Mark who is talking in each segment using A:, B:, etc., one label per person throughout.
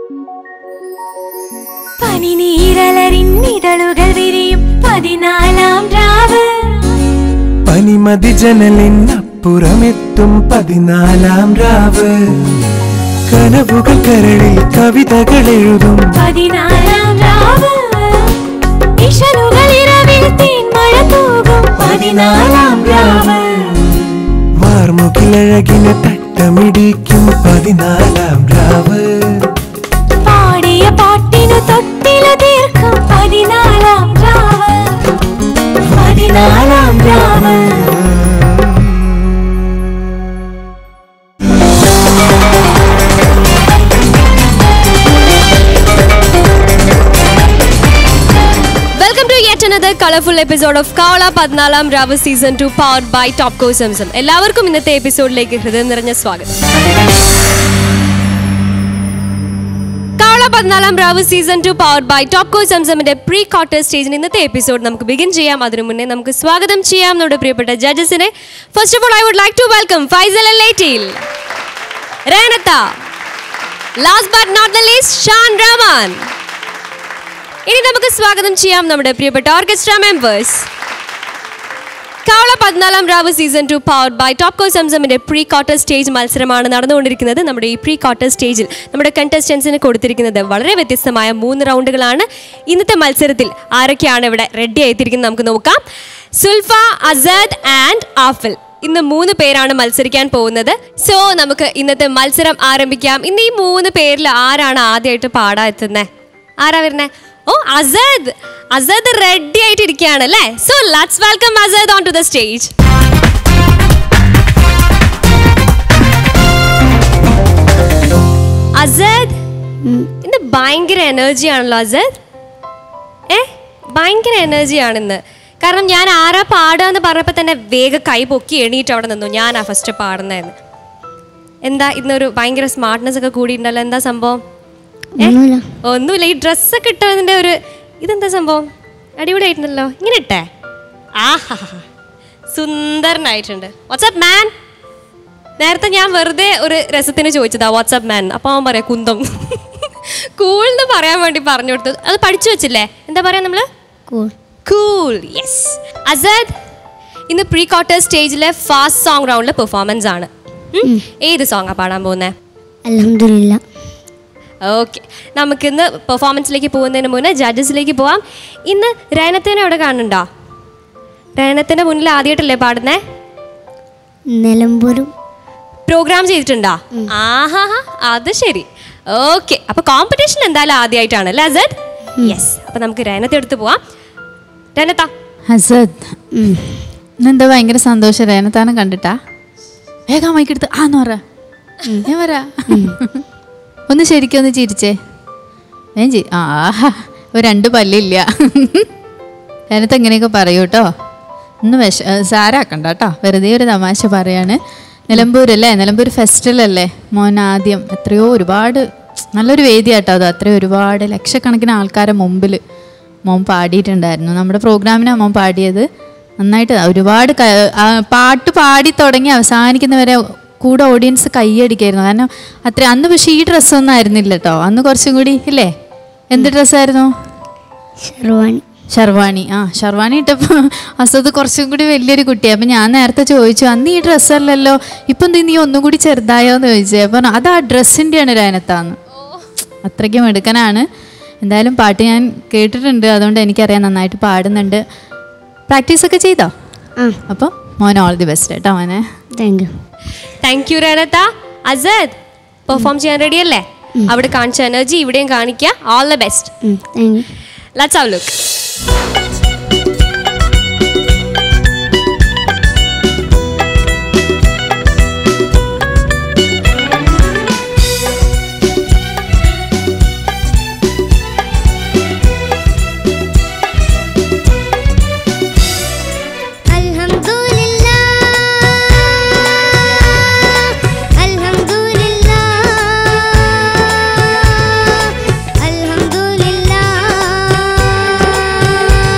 A: പനിനീരലറിന്നിതളുകൾ വിരിയും പതിനാലാം രാവ്
B: പനിമതി ജനലിനപ്പുറമെത്തും പതിനാലാം രാവ് കനവുകൾ കരളിൽ കവിതകൾ എഴുതും
A: പതിനാലാം രാവ് ഇഷലുകൾ ഇരവിൽ തേൻമഴ തൂകും പതിനാലാം രാവ്
B: വാർമുകിലഴകിന് തട്ടമിടിക്കും പതിനാലാം രാവ്
A: പാടിയ പാട്ടിനു തൊട്ടില തീർക്കും പതിനാലാം Raavu Pathinalam Raavu
C: welcome to yet another colourful episode of കാവള Pathinalam Raavu season two power by Topco Zamzam എല്ലാവർക്കും ഇന്നത്തെ എപ്പിസോഡിലേക്ക് ഹൃദയം നിറഞ്ഞ സ്വാഗതം കാവള Pathinalam Raavu season two power by Topco സംസമിന്റെ പ്രീ ക്വാർട്ടർ സ്റ്റേജിന് ഇന്നത്തെ എപ്പിസോഡ് നമുക്ക് ബിഗിൻ ചെയ്യാം അതിനു മുന്നേ നമുക്ക് സ്വാഗതം ചെയ്യാം നമ്മുടെ പ്രിയപ്പെട്ട ജഡ്ജസിനെ first of all I would like to welcome Faisal ലേറ്റീൽ റേനത്ത last but not the least Shan Rahman ഇനി നമുക്ക് സ്വാഗതം ചെയ്യാം നമ്മുടെ പ്രിയപ്പെട്ട ഓർക്കസ്ട്ര മെമ്പേഴ്സ് കാവള Pathinalam Raavu season two powered by Topco സംസമിന്റെ പ്രീ ക്വാർട്ടർ സ്റ്റേജ് മത്സരമാണ് നടന്നുകൊണ്ടിരിക്കുന്നത് നമ്മുടെ ഈ പ്രീ ക്വാർട്ടർ സ്റ്റേജിൽ നമ്മുടെ കണ്ടസ്റ്റൻസിന് കൊടുത്തിരിക്കുന്നത് വളരെ വ്യത്യസ്തമായ മൂന്ന് റൗണ്ടുകളാണ് ഇന്നത്തെ മത്സരത്തിൽ ആരൊക്കെയാണ് ഇവിടെ റെഡി ആയിത്തിരിക്കുന്നത് നമുക്ക് നോക്കാം സുൽഫ അസദ് ആൻഡ് ആഫിൽ ഇന്ന് മൂന്ന് പേരാണ് മത്സരിക്കാൻ പോകുന്നത് സോ നമുക്ക് ഇന്നത്തെ മത്സരം ആരംഭിക്കാം ഇന്ന് ഈ മൂന്ന് പേരിൽ ആരാണ് ആദ്യമായിട്ട് പാടാൻ എത്തുന്നത് ആരാ വരുന്നേ ഓ അസദ് അസദ് റെഡി ആയിട്ട് ഇരിക്കുകയാണ് അല്ലേ so let's welcome Asad on to the stage Asad ഇന്ന് ഭയങ്കര എനർജി ആണല്ലോ അസദ് ഏ ഭയങ്കര എനർജി ആണിന്ന് കാരണം ഞാൻ ആരാ പാടുക പറഞ്ഞപ്പോൾ തന്നെ വേഗം കൈ പൊക്കി എണീറ്റ് അവിടെ നിന്നു ഞാനാ ഫസ്റ്റ് പാടുന്നതെന്ന് എന്താ ഇന്നൊരു ഭയങ്കര സ്മാർട്ട്നെസ് ഒക്കെ കൂടിയിട്ടുണ്ടല്ലോ എന്താ സംഭവം ഏ? ഒന്നുമില്ല ഈ ഡ്രസ്സൊക്കെ ഇട്ടതിന്റെ ഒരു ഇതെന്താ സംഭവം അടിപൊളിയായിട്ടുണ്ടല്ലോ ഇങ്ങനെ ഇട്ടേ ആഹാ സുന്ദരനായിട്ടുണ്ട് വാട്സ്ആപ്പ് മാൻ നേരത്തെ ഞാൻ വെറുതെ ഒരു രസത്തിന് ചോദിച്ചതാ വാട്സ്ആപ്പ് മാൻ അപ്പോൾ അവൻ പറയാം കുന്തം കൂൾ എന്ന് പറയാൻ വേണ്ടി പറഞ്ഞു കൊടുത്തു അത് പഠിച്ചു വെച്ചില്ലേ എന്താ പറയാ നമ്മള് കൂൾ യെസ് അസദ് ഇന്ന് പ്രീ ക്വാർട്ടർ സ്റ്റേജിലെ ഫാസ്റ്റ് സോങ് റൗണ്ടിലെ പെർഫോമൻസ് ആണ് ഉം? ഏത് സോങ്ങാ പാടാൻ പോകുന്നത്
D: അലഹമില്ല
C: ഓക്കെ നമുക്കിന്ന് പെർഫോമൻസിലേക്ക് പോകുന്നതിന് മുന്നേ ജഡ്ജസിലേക്ക് പോവാം ഇന്ന് രേനത്തേനെ അവിടെ കാണുന്നുണ്ടോ രേനത്തിന്റെ മുന്നിൽ ആദ്യമായിട്ടല്ലേ പാടുന്നേ
D: നിലമ്പൂരും
C: പ്രോഗ്രാം ചെയ്തിട്ടുണ്ടോ ആഹാ അത് ശരി ഓക്കെ അപ്പൊ കോമ്പറ്റീഷൻ എന്തായാലും ആദ്യമായിട്ടാണ് അല്ലേ അസദ് യെസ് അപ്പൊ നമുക്ക് രേനത്തെ എടുത്ത് പോവാം രേനത്ത
E: ഹസദ് ഇന്നെന്താ ഭയങ്കര സന്തോഷം രേനത്താനം കണ്ടിട്ടാ വേഗം മൈക്കെടുത്ത് ആന്ന് പറ ഞാൻ വരാ ഒന്ന് ശരിക്കും ഒന്ന് ചിരിച്ചേ ഞാൻ ചി ആ ഒരു രണ്ട് പല്ലില്ല രേനത്ത് എങ്ങനെയൊക്കെ പറയൂ കേട്ടോ ഒന്ന് വിഷ ഏ, സാരാക്കണ്ട കേട്ടോ വെറുതെ ഒരു തമാശ പറയാണ് നിലമ്പൂർ അല്ലേ നിലമ്പൂർ ഫെസ്റ്റിവൽ അല്ലേ മോൻ ആദ്യം എത്രയോ ഒരുപാട് നല്ലൊരു വേദിയാട്ടോ അത് അത്രയും ഒരുപാട് ലക്ഷക്കണക്കിന് ആൾക്കാരെ മുമ്പിൽ മോൻ പാടിയിട്ടുണ്ടായിരുന്നു നമ്മുടെ പ്രോഗ്രാമിനാണ് മോൻ പാടിയത് നന്നായിട്ട് ഒരുപാട് ക- ആ പാട്ട് പാടി തുടങ്ങി അവസാനിക്കുന്നവരെ കൂടെ ഓഡിയൻസ് കൈയടിക്കായിരുന്നു കാരണം അത്ര അന്ന് പക്ഷേ ഈ ഡ്രസ്സൊന്നും ആയിരുന്നില്ല കേട്ടോ അന്ന് കുറച്ചും കൂടി ഇല്ലേ എന്ത് ഡ്രസ്സായിരുന്നു
D: ഷെർവാണി
E: ഷർവാണി ആ ഷർവാണി ഇട്ടപ്പോൾ അസദ് കുറച്ചും കൂടി വലിയൊരു കുട്ടിയാണ് അപ്പം ഞാൻ നേരത്തെ ചോദിച്ചു അന്ന് ഈ ഡ്രസ്സല്ലല്ലോ ഇപ്പം എന്ത് നീ ഒന്നും കൂടി ചെറുതായോ എന്ന് ചോദിച്ചത് അപ്പം അത് ആ ഡ്രസ്സിൻ്റെയാണ് രനത്താന്ന് അത്രയ്ക്കും എടുക്കാനാണ് എന്തായാലും പാട്ട് ഞാൻ കേട്ടിട്ടുണ്ട് അതുകൊണ്ട് എനിക്കറിയാം നന്നായിട്ട് പാടുന്നുണ്ട് പ്രാക്ടീസൊക്കെ ചെയ്തോ
D: ആ
E: അപ്പം മോൻ ഓൾ ദി ബെസ്റ്റ് കേട്ടോ മോനെ
D: താങ്ക് യു
C: താങ്ക് യു രേനത്ത അസദ് പെർഫോം ചെയ്യാൻ റെഡി അല്ലേ അവിടെ കാണിച്ച എനർജി ഇവിടെയും കാണിക്കുക all the best
D: thank you
C: let's have look
D: അൽഹംദുലില്ലാ അൽഹംദുലില്ലാ അൽഹംദുലില്ലാ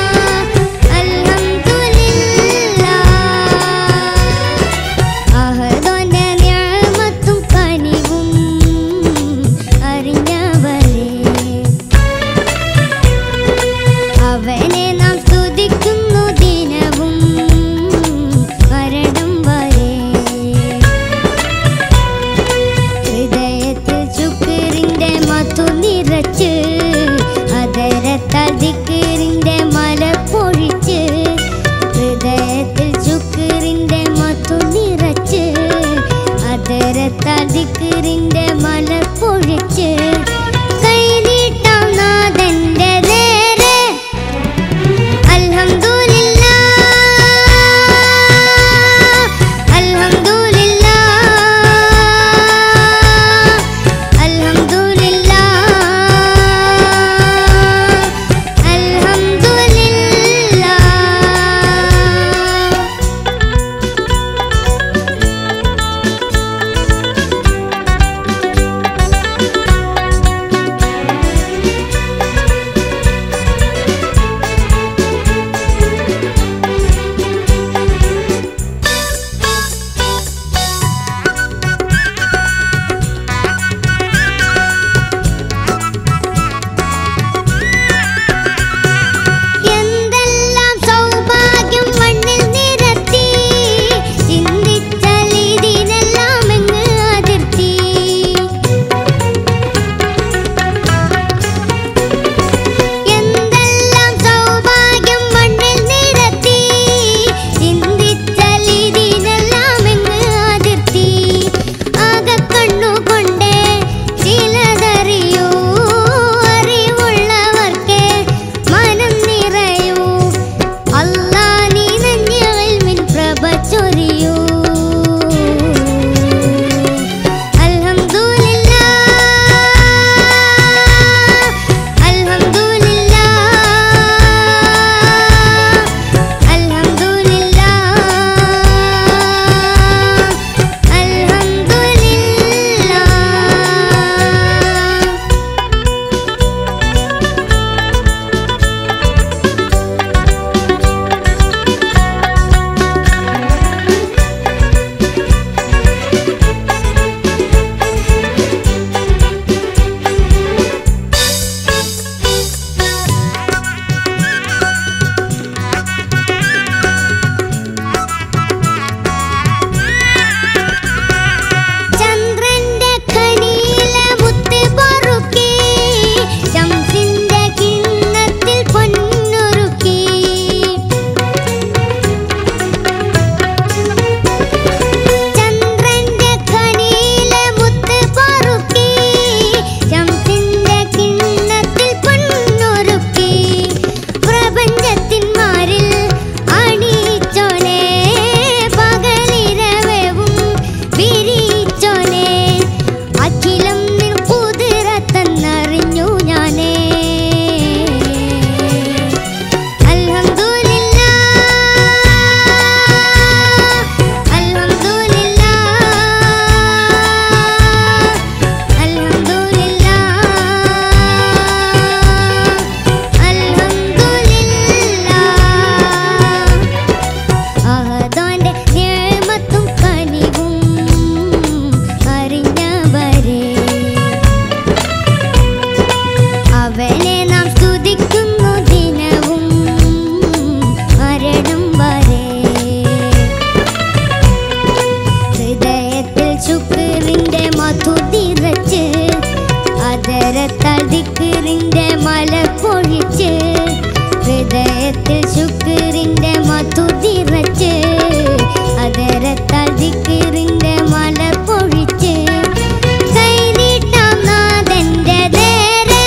D: അതരത്താൽ ദിക്കറിന്റെ മല പൊഴിച്ച് ഹൃദയത്തിൽ ശുക്രിന്റെ മധു തിറച്ച് അതരത്താൽ ദിക്കറിന്റെ മല പൊഴിച്ച് കൈനീട്ടാം നാഥന്റെ നേരെ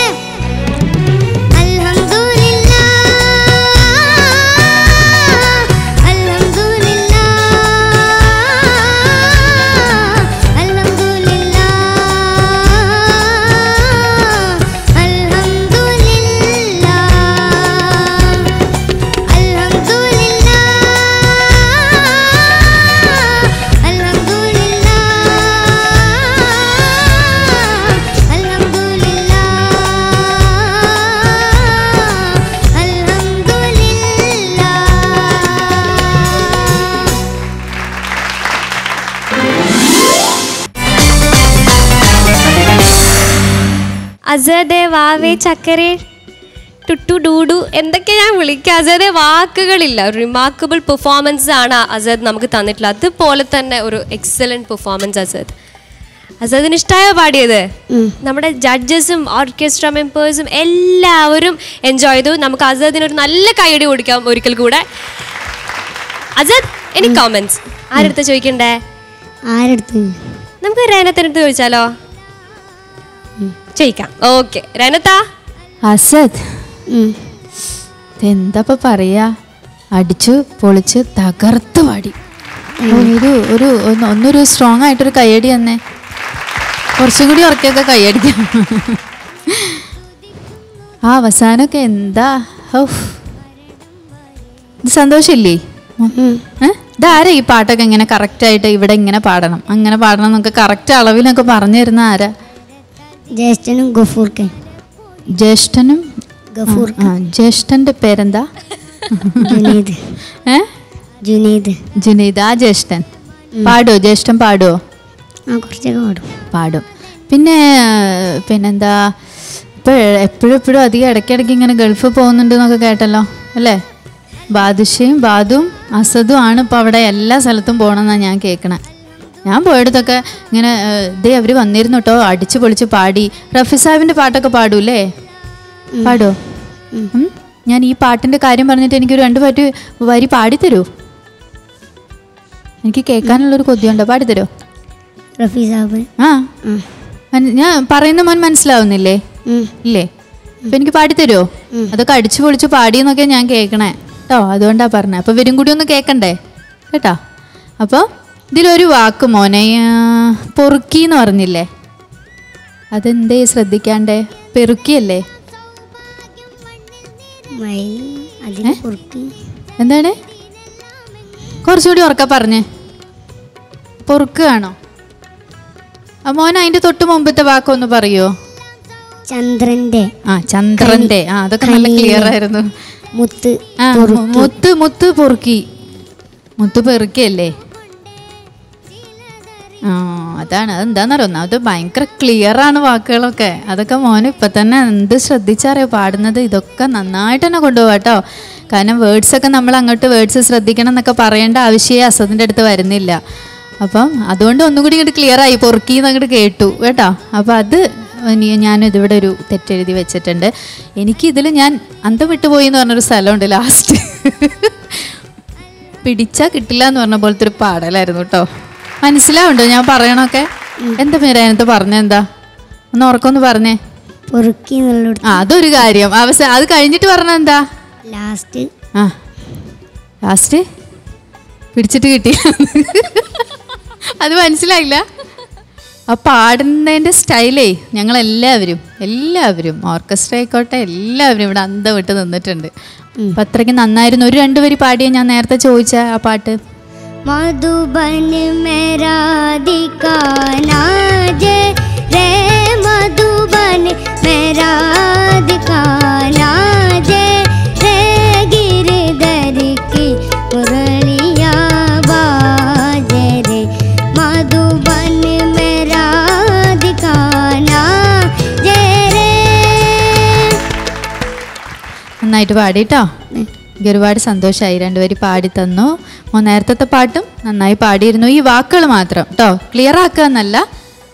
D: അൽഹംദുലില്ലാ അൽഹംദുലില്ലാ അൽഹംദുലില്ലാ അൽഹംദുലില്ലാ അൽഹംദുലില്ലാ അൽഹംദുലില്ലാ അൽഹംദുലില്ലാ അൽഹംദുലില്ലാ
C: അസദേ വാവേ ചക്കരേ ടുട്ടു ഡൂഡു എന്തൊക്കെ ഞാൻ വിളിക്കുക അസദേ വാക്കുകളില്ല ഒരു റിമാർക്കബിൾ പെർഫോമൻസ് ആണ് അസദ് നമുക്ക് തന്നിട്ടുള്ളത് അതുപോലെ തന്നെ ഒരു എക്സലന്റ് പെർഫോമൻസ് അസദ് അസദിന് ഇഷ്ടമായോ പാടിയത് നമ്മുടെ ജഡ്ജസും ഓർക്കസ്ട്ര മെമ്പേഴ്സും എല്ലാവരും എൻജോയ് ചെയ്തു നമുക്ക് അസദിന് ഒരു നല്ല കൈയടി കൊടുക്കാം ഒരിക്കൽ കൂടെ അസദ് എനി കോമൻസ് ആരെടുത്ത് ചോദിക്കണ്ടേ
D: ആരെടുത്ത്
C: നമുക്ക് രേനത്തിനടുത്ത് ചോദിച്ചാലോ ചോദിക്കാം ഓക്കെ രേനത്ത
E: അസദ് ഇതെന്താ പറയാ അടിച്ചു പൊളിച്ച് തകർത്ത് പാടി ഒരു ഒരു ഒന്ന് ഒന്നൊരു സ്ട്രോങ് ആയിട്ടൊരു കയ്യടി തന്നെ കുറച്ചും കൂടി ഉറക്കൊക്കെ കൈയടിക്കാം ആ അവസാനമൊക്കെ എന്താ ഔഫ്. ഇത് സന്തോഷമില്ലേ ഏ? ഇതാരാ ഈ പാട്ടൊക്കെ ഇങ്ങനെ കറക്റ്റായിട്ട് ഇവിടെ ഇങ്ങനെ പാടണം അങ്ങനെ പാടണം എന്നൊക്കെ കറക്റ്റ് അളവിലൊക്കെ പറഞ്ഞു തരുന്ന ആരാ
D: ജ്യേഷ്ഠനും ഗഫൂർക്കൻ
E: ജ്യേഷ്ഠനും
D: ഗഫൂർ
E: ആ ജ്യേഷ്ഠന്റെ പേരെന്താ
D: ജുനീദ്
E: ഏ
D: ജുനീദ്
E: ജുനീദ് ആ ജ്യേഷ്ഠൻ പാടുവോ ജ്യേഷ്ഠൻ പാടുവോ
D: ആ കുറച്ചൊക്കെ പാടും
E: പാടും പിന്നെ പിന്നെന്താ ഇപ്പോൾ എപ്പോഴും എപ്പോഴും അധികം ഇടയ്ക്കിടയ്ക്ക് ഇങ്ങനെ ഗൾഫ് പോകുന്നുണ്ട് എന്നൊക്കെ കേട്ടല്ലോ അല്ലേ ബാദുഷയും ബാദും അസദും ആണ് ഇപ്പോൾ അവിടെ എല്ലാ സ്ഥലത്തും പോകണമെന്നാണ് ഞാൻ കേൾക്കണേ ഞാൻ പോയിടത്തൊക്കെ ഇങ്ങനെ ഏഹ്, ദേ അവർ വന്നിരുന്നു കേട്ടോ അടിച്ച് പൊളിച്ച് പാടി റഫി സാഹിബിൻ്റെ പാട്ടൊക്കെ പാടൂലേ പാടുമോ ഉം. ഞാൻ ഈ പാട്ടിൻ്റെ കാര്യം പറഞ്ഞിട്ട് എനിക്കൊരു രണ്ട് പാട്ട് വരി പാടിത്തരൂ എനിക്ക് കേൾക്കാനുള്ളൊരു കൊതിയുണ്ടോ പാടിത്തരോ
D: റഫി സാബ്
E: ആ മന- ഞാൻ പറയുന്ന മോൻ മനസ്സിലാവുന്നില്ലേ ഇല്ലേ അപ്പൊ എനിക്ക് പാടിത്തരുമോ അതൊക്കെ അടിച്ചു പൊളിച്ച് പാടിയെന്നൊക്കെ ഞാൻ കേൾക്കണേ കേട്ടോ അതുകൊണ്ടാ പറഞ്ഞത് അപ്പൊ ഇവരും കൂടി ഒന്ന് കേൾക്കണ്ടേ കേട്ടോ അപ്പോൾ ഇതിലൊരു വാക്ക് മോനെ ആ, പൊറുക്കി എന്ന് പറഞ്ഞില്ലേ അതെന്തേ ശ്രദ്ധിക്കാണ്ടേ പെറുക്കിയല്ലേ
D: മയിൽ അതിന് കുറുക്കി
E: എന്താണ് കുറച്ചുകൂടി ഉറക്ക പറഞ്ഞേ പൊറുക്കുകയാണോ ആ മോൻ അതിന്റെ തൊട്ട് മുമ്പത്തെ വാക്കൊന്ന് പറയുമോ
D: ചന്ദ്രന്റെ
E: ആ ചന്ദ്രന്റെ ആ അതൊക്കെ നല്ല ക്ലിയർ ആയിരുന്നു
D: മുത്ത്
E: ആ മു- മുത്ത് മുത്ത് പൊറുക്കി മുത്ത് പെറുക്കിയല്ലേ ആ അതാണ് അതെന്താണെന്നറിയോ ഒന്നാമത് ഭയങ്കര ക്ലിയർ ആണ് വാക്കുകളൊക്കെ അതൊക്കെ മോന് ഇപ്പം തന്നെ എന്ത് ശ്രദ്ധിച്ചറിയോ പാടുന്നത് ഇതൊക്കെ നന്നായിട്ട് തന്നെ കൊണ്ടുപോകാം കേട്ടോ കാരണം വേർഡ്സ് ഒക്കെ നമ്മൾ അങ്ങോട്ട് വേർഡ്സ് ശ്രദ്ധിക്കണം എന്നൊക്കെ പറയേണ്ട ആവശ്യമേ അസദിൻ്റെ അടുത്ത് വരുന്നില്ല അപ്പം അതുകൊണ്ട് ഒന്നും കൂടി ഇങ്ങോട്ട് ക്ലിയർ ആയി പൊറുക്കി അങ്ങോട്ട് കേട്ടു കേട്ടോ അപ്പോൾ അത് ഇനി ഞാൻ ഇതിവിടെ ഒരു തെറ്റെഴുതി വെച്ചിട്ടുണ്ട് എനിക്ക് ഇതിൽ ഞാൻ അന്തം വിട്ടുപോയി എന്ന് പറഞ്ഞൊരു സ്ഥലമുണ്ട് ലാസ്റ്റ് പിടിച്ചാ കിട്ടില്ല എന്ന് പറഞ്ഞ പോലത്തെ ഒരു പാടലായിരുന്നു കേട്ടോ മനസ്സിലാവുണ്ടോ ഞാൻ പറയണൊക്കെ എന്താ പേര് അതിനകത്ത് പറഞ്ഞെന്താ ഒന്ന് ഉറക്കൊന്ന് പറഞ്ഞേ
D: പൊറുക്കി എന്നുള്ളടത്ത്
E: ആ അതൊരു കാര്യം അവസാനം അത് കഴിഞ്ഞിട്ട് പറഞ്ഞ എന്താ
D: ലാസ്റ്റ്
E: ആ ലാസ്റ്റ് പിടിച്ചിട്ട് കിട്ടി അത് മനസ്സിലായില്ല ആ പാടുന്നതിൻ്റെ സ്റ്റൈലേ ഞങ്ങൾ എല്ലാവരും എല്ലാവരും ഓർക്കസ്ട്ര ആയിക്കോട്ടെ എല്ലാവരും ഇവിടെ അന്തം വിട്ട് നിന്നിട്ടുണ്ട് അപ്പം അത്രയ്ക്ക് നന്നായിരുന്നു ഒരു രണ്ട് വരി പാടിയ ഞാൻ നേരത്തെ ചോദിച്ച ആ പാട്ട്
D: मधुबन में राधिका नाज रे मधुबन में राधिका नाज रे गिरधर की मुरलिया बाज रे मधुबन में राधिका नाज रे
E: നന്നായിട്ട് പാടിട്ടോ എനിക്ക് ഒരുപാട് സന്തോഷമായി രണ്ടുപേരും പാടി തന്നു മോ നേരത്തെ പാട്ടും നന്നായി പാടിയിരുന്നു ഈ വാക്കുകൾ മാത്രം കേട്ടോ ക്ലിയർ ആക്കുക എന്നല്ല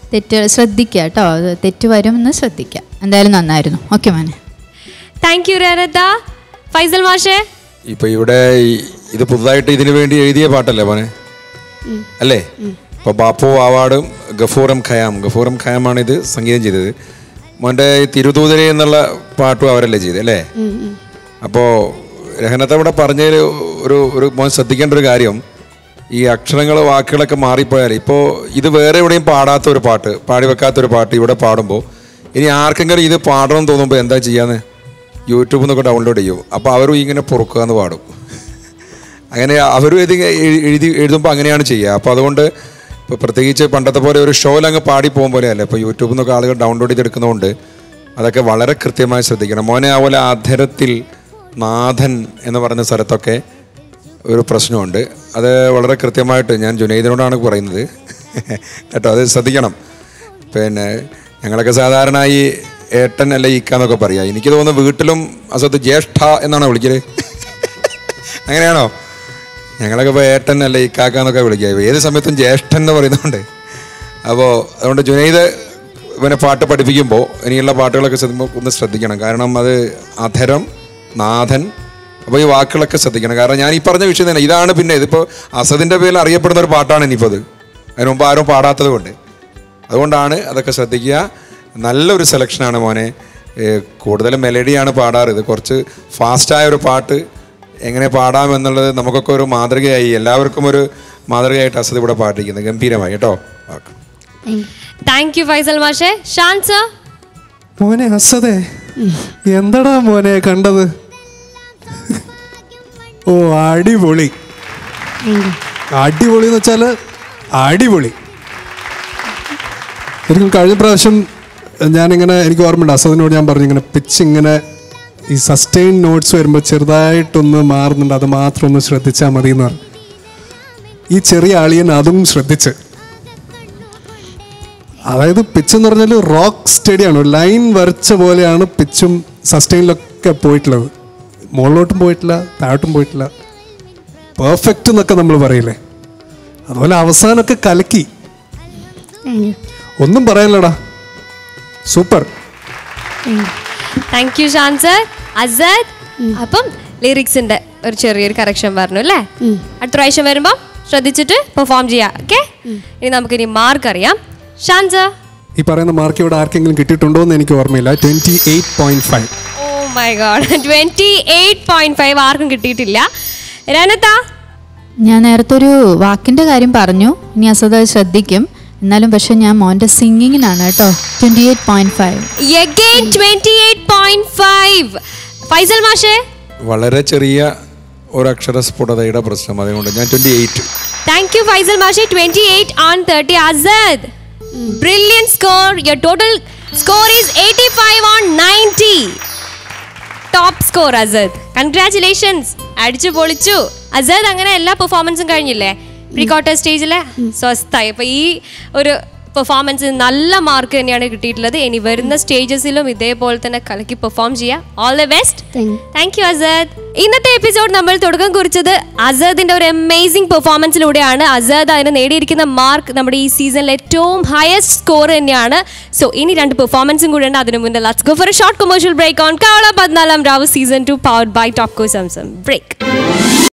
E: തെറ്റ് ശ്രദ്ധിക്കുക കേട്ടോ അത് തെറ്റ് വരുമെന്ന് ശ്രദ്ധിക്കുക എന്തായാലും നന്നായിരുന്നു ഓക്കെ മോനെ
C: താങ്ക് യു രേനത്ത ഫൈസൽ മാഷേ
F: ഇപ്പൊ ഇവിടെ ഈ- ഇത് പുതുതായിട്ട് ഇതിനു വേണ്ടി എഴുതിയ പാട്ടല്ലേ മോനെ അല്ലേ ഇപ്പൊ ബാപ്പു അവാർഡും ഗഫൂറം ഖയാം ഗഫൂറം ഖയാമാണ് ഇത് സംഗീതം ചെയ്തത് മോൻ്റെ ഈ തിരുതൂതരെ എന്നുള്ള പാട്ടും അവരല്ലേ ചെയ്തത് അല്ലേ അപ്പോൾ രഹനത്ത ഇവിടെ പറഞ്ഞതിൽ ഒരു ഒരു മോൻ ശ്രദ്ധിക്കേണ്ട ഒരു കാര്യം ഈ അക്ഷരങ്ങൾ വാക്കുകളൊക്കെ മാറിപ്പോയാൽ ഇപ്പോൾ ഇത് വേറെ എവിടെയും പാടാത്ത ഒരു പാട്ട് പാടി വെക്കാത്ത ഒരു പാട്ട് ഇവിടെ പാടുമ്പോൾ ഇനി ആർക്കെങ്കിലും ഇത് പാടണം എന്ന് തോന്നുമ്പോൾ എന്താ ചെയ്യാന്ന് യൂട്യൂബിൽ നിന്നൊക്കെ ഡൗൺലോഡ് ചെയ്യും അപ്പോൾ അവരും ഇങ്ങനെ പൊറുക്കുക എന്ന് പാടും അങ്ങനെ അവരും ഇത് എഴു- എഴുതി എഴുതുമ്പോൾ അങ്ങനെയാണ് ചെയ്യുക അപ്പോൾ അതുകൊണ്ട് ഇപ്പോൾ പ്രത്യേകിച്ച് പണ്ടത്തെ പോലെ ഒരു ഷോയിൽ അങ്ങ് പാടി പോകും പോലെയല്ല ഇപ്പോൾ യൂട്യൂബിൽ നിന്നൊക്കെ ആളുകൾ ഡൗൺലോഡ് ചെയ്തെടുക്കുന്നതുകൊണ്ട് അതൊക്കെ വളരെ കൃത്യമായി ശ്രദ്ധിക്കണം മോനെ അതുപോലെ അധരത്തിൽ നാഥൻ എന്ന് പറഞ്ഞ സ്ഥലത്തൊക്കെ ഒരു പ്രശ്നമുണ്ട് അത് വളരെ കൃത്യമായിട്ട് ഞാൻ ജുനൈദിനോടാണ് പറയുന്നത് കേട്ടോ അത് ശ്രദ്ധിക്കണം പിന്നെ ഞങ്ങളൊക്കെ സാധാരണ ഈ ഏട്ടൻ അല്ല ഈക്ക എന്നൊക്കെ പറയാം എനിക്ക് തോന്നുന്നു വീട്ടിലും അസത്ത് ജ്യേഷ്ഠ എന്നാണോ വിളിക്കല് അങ്ങനെയാണോ ഞങ്ങളൊക്കെ ഇപ്പോൾ ഏട്ടൻ അല്ല ഇക്കാക്ക എന്നൊക്കെ വിളിക്കുക ഏത് സമയത്തും ജ്യേഷ്ഠൻ എന്ന് പറയുന്നുണ്ട് അപ്പോൾ അതുകൊണ്ട് ജുനൈദ് ഇവനെ പാട്ട് പഠിപ്പിക്കുമ്പോൾ ഇനിയുള്ള പാട്ടുകളൊക്കെ ശ്രദ്ധിക്കുമ്പോൾ ഒന്ന് ശ്രദ്ധിക്കണം കാരണം അത് അധരം നാഥൻ അപ്പോൾ ഈ വാക്കുകളൊക്കെ ശ്രദ്ധിക്കണം കാരണം ഞാൻ ഈ പറഞ്ഞ വിഷയം തന്നെ ഇതാണ് പിന്നെ ഇതിപ്പോൾ അസദിൻ്റെ പേരിൽ അറിയപ്പെടുന്ന ഒരു പാട്ടാണ് ഇനിയിപ്പോൾ അത് അതിന് മുമ്പ് ആരും പാടാത്തത് കൊണ്ട് അതുകൊണ്ടാണ് അതൊക്കെ ശ്രദ്ധിക്കുക നല്ലൊരു സെലക്ഷനാണ് മോനെ ഏഹ് കൂടുതലും മെലഡിയാണ് പാടാറ് ഇത് കുറച്ച് ഫാസ്റ്റായ ഒരു പാട്ട് എങ്ങനെ പാടാം എന്നുള്ളത് നമുക്കൊക്കെ ഒരു മാതൃകയായി എല്ലാവർക്കും ഒരു മാതൃകയായിട്ട് അസദ് ഇവിടെ പാട്ടിരിക്കുന്നത് ഗംഭീരമായി കേട്ടോ ഓക്കെ
C: താങ്ക് യു ഫൈസൽ മാഷേ ഷാൻ സർ
B: മോനെ അസതേ എന്തടാ മോനെ കണ്ടത് ഓ അടിപൊളി അടിപൊളി എന്ന് വെച്ചാൽ അടിപൊളി ശരിക്കും കഴിഞ്ഞ പ്രാവശ്യം ഞാനിങ്ങനെ എനിക്ക് ഓർമ്മയുണ്ട് അസദിനോട് ഞാൻ പറഞ്ഞു ഇങ്ങനെ പിച്ച് ഇങ്ങനെ ഈ സസ്റ്റെയിൻ നോട്ട്സ് വരുമ്പോൾ ചെറുതായിട്ടൊന്ന് മാറുന്നുണ്ട് അത് മാത്രം ഒന്ന് ശ്രദ്ധിച്ചാൽ മതി എന്ന് പറഞ്ഞു ഈ ചെറിയ ആളിയൻ അതും ശ്രദ്ധിച്ച് അതായത് പിച്ച് എന്ന് പറഞ്ഞാൽ റോക്ക് സ്റ്റഡിയാണ് ലൈൻ വരച്ച പോലെയാണ് പിച്ചും സസ്റ്റെയിനിലൊക്കെ പോയിട്ടുള്ളത് മുകളിലോട്ടും പോയിട്ടില്ല താഴോട്ടും പോയിട്ടില്ല പെർഫെക്റ്റ് എന്നൊക്കെ നമ്മൾ പറയില്ലേ അതുപോലെ അവസാനമൊക്കെ കലക്കി ഒന്നും പറയാനില്ലടാ super
C: thank you Shan sir Asad അപ്പം ലിറിക്സിന്റെ ഒരു ചെറിയൊരു കറക്ഷൻ പറഞ്ഞു അല്ലേ അടുത്ത പ്രാവശ്യം വരുമ്പോൾ ശ്രദ്ധിച്ചിട്ട് പെർഫോം ചെയ്യാം ഓക്കെ ഇനി നമുക്കിനി മാർക്ക് അറിയാം ഷാൻ സർ
B: ഈ പറയുന്ന മാർക്ക് ഇവിടെ ആർക്കെങ്കിലും കിട്ടിയിട്ടുണ്ടോ എന്ന് എനിക്ക് ഓർമ്മയില്ല twenty eight point five
C: oh my God twenty eight point five ആർക്കും കിട്ടിയിട്ടില്ല രനത്ത
E: ഞാൻ നേരത്തെ ഒരു വാക്കിൻ്റെ കാര്യം പറഞ്ഞു ഇനി അസത് അത് ശ്രദ്ധിക്കും എന്നാലും പക്ഷെ ഞാൻ മോൻ്റെ സിംഗിങ്ങിനാണ് കേട്ടോ twenty eight point five
C: again twenty eight point five Faisal മാഷേ
F: വളരെ ചെറിയ ഒരു അക്ഷര സ്ഫുടതയുടെ പ്രശ്നം അതുകൊണ്ട് ഞാൻ twenty eight
C: Thank you, Faisal Mashi. 28 on 30. Azad. Brilliant score. Your total score is 85 on 90. Top score Asad congratulations അടിച്ചു പൊളിച്ചു അസദ് അങ്ങനെ എല്ലാ പെർഫോമൻസും കഴിഞ്ഞില്ലേ പ്രീ ക്വാർട്ടർ സ്റ്റേജിലെ സ്വസ്ഥായി അപ്പൊ ഈ ഒരു പെർഫോമൻസ് നല്ല മാർക്ക് തന്നെയാണ് കിട്ടിയിട്ടുള്ളത് ഇനി വരുന്ന സ്റ്റേജസിലും ഇതേപോലെ തന്നെ കലക്കി പെർഫോം ചെയ്യാം all the best
D: Thank you.
C: Thank you Asad ഇന്നത്തെ എപ്പിസോഡ് നമ്മൾ തുടക്കം കുറിച്ചത് അസദിന്റെ ഒരു അമേസിംഗ് പെർഫോമൻസിലൂടെയാണ് അസദ് അതിന് നേടിയിരിക്കുന്ന മാർക്ക് നമ്മുടെ ഈ സീസണിലെ ഏറ്റവും ഹയസ്റ്റ് സ്കോർ തന്നെയാണ് സോ ഇനി രണ്ട് പെർഫോമൻസും കൂടെ ഉണ്ട് അതിനു മുന്നേ let's go for a short commercial break on കാള Pathinalam Raavu season two powered by Topco Zamzam break